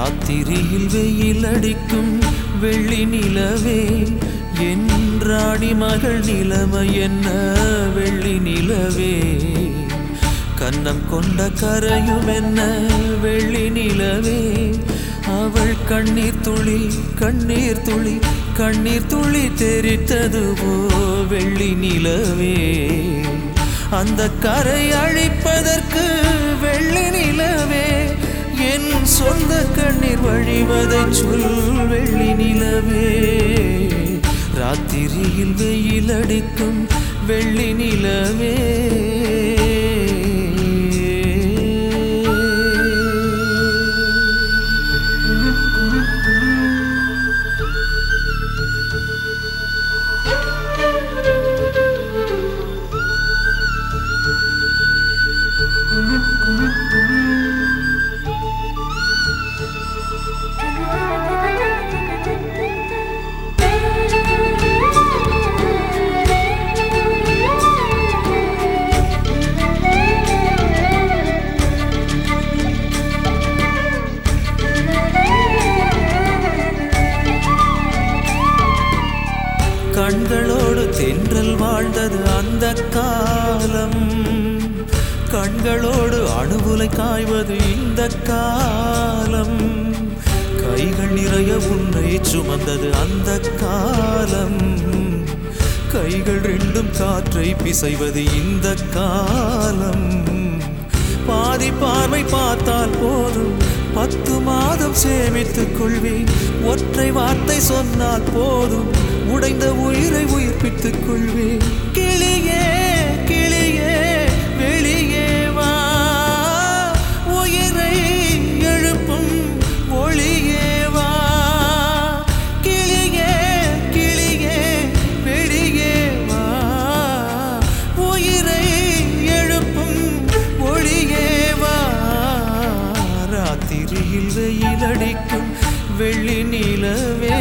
ராத்திரியில் வெயில் அடிக்கும் வெள்ளி நிலவே என்றாடி மகள் நிலைமை என்ன வெள்ளி நிலவே கன்னம் கொண்ட கரையும் என்ன வெள்ளி நிலவே அவள் கண்ணீர் துளி கண்ணீர் துளி கண்ணீர் துளி தெரித்ததுவோ வெள்ளி நிலவே அந்த கரை அழிப்பதற்கு வெள்ளி நிலவே என் சொந்த கண்ணீர் வழிவதை சொல் வெள்ளி நிலவே ராத்திரியில் வெயில் அடிக்கும் வெள்ளி நிலவே கண்களோடு தென்றல் வாழ்ந்தது அந்த காலம் கண்களோடு அணுகுலை காய்வது இந்த காலம் கைகள் நிறைய உன்னை சுமந்தது அந்த காலம் கைகள் ரெண்டும் காற்றை பிசைவது இந்த காலம் பாதி பார்வை பார்த்தால் போதும் பத்து மாதம் சேமித்துக் கொள்வேன் ஒற்றை வார்த்தை சொன்னால் போதும் உடைந்த உயிரை உயிர்ப்பித்துக் கொள்வேன் கிளியே கிளியே வெளியே வா உயிரை எழுப்பும் ஒளியே வா கிளியே கிளியே வெளியே வா உயிரை எழுப்பும் ஒளியே வா ராத்திரியில் வெயில் அடிக்கும் வெள்ளி நிலவே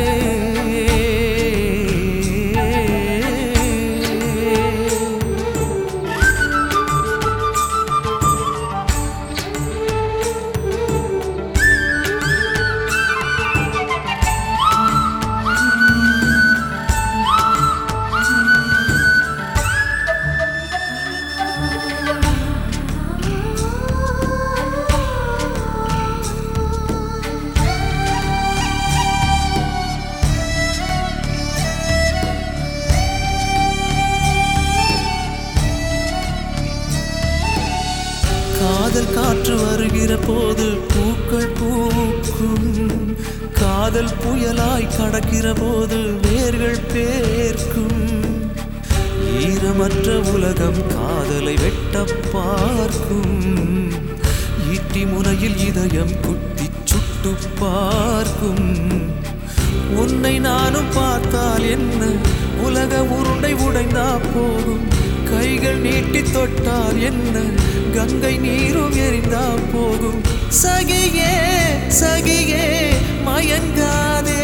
காதல் காற்று வருகிற போது பூக்கள் பூக்கும் காதல் புயலாய் கடக்கிற போது வேர்கள் பேர்க்கும் ஈரமற்ற உலகம் காதலை வெட்ட பார்க்கும் ஈட்டி முனையில் இதயம் குத்தி சுட்டு பார்க்கும் உன்னை நானும் பார்த்தால் என்ன உலக உருண்டை உடைந்தா போகும் கைகள் நீட்டி தொட்டால் என்ன கங்கை நீரும் எரிந்தா போகும் சகியே சகியே மயங்காதே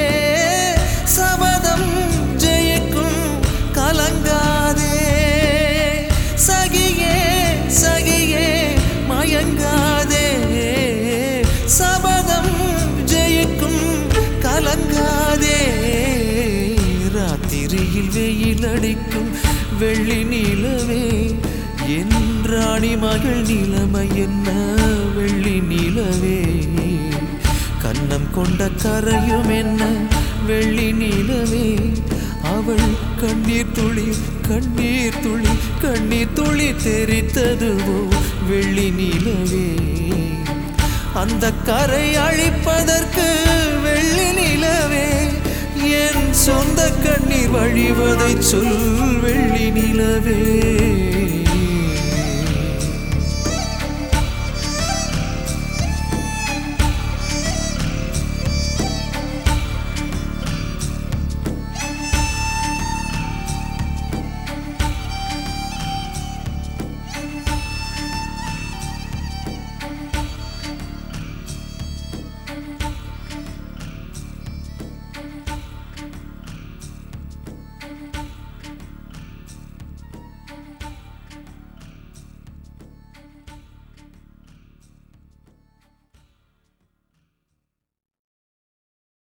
சபதம் ஜெயிக்கும் கலங்காதே சகியே சகியே மயங்காதே சபதம் ஜெயிக்கும் கலங்காதே ராத்திரியில் வெயில் அடிக்கும் வெள்ளி நிலவே என்றாணி மகள் நிலைமை என்ன வெள்ளி நிலவே கன்னம் கொண்ட கரையும் என்ன வெள்ளி நிலவே அவள் கண்ணீர் துளி கண்ணீர் துளி கண்ணீர் துளி தெரித்ததுவோ வெள்ளி நிலவே அந்த கரை அழிப்பதற்கு வெள்ளி நிலவே என் சொந்த கண்ணீர் வழிவதை சொல் வெள்ளி நிலவே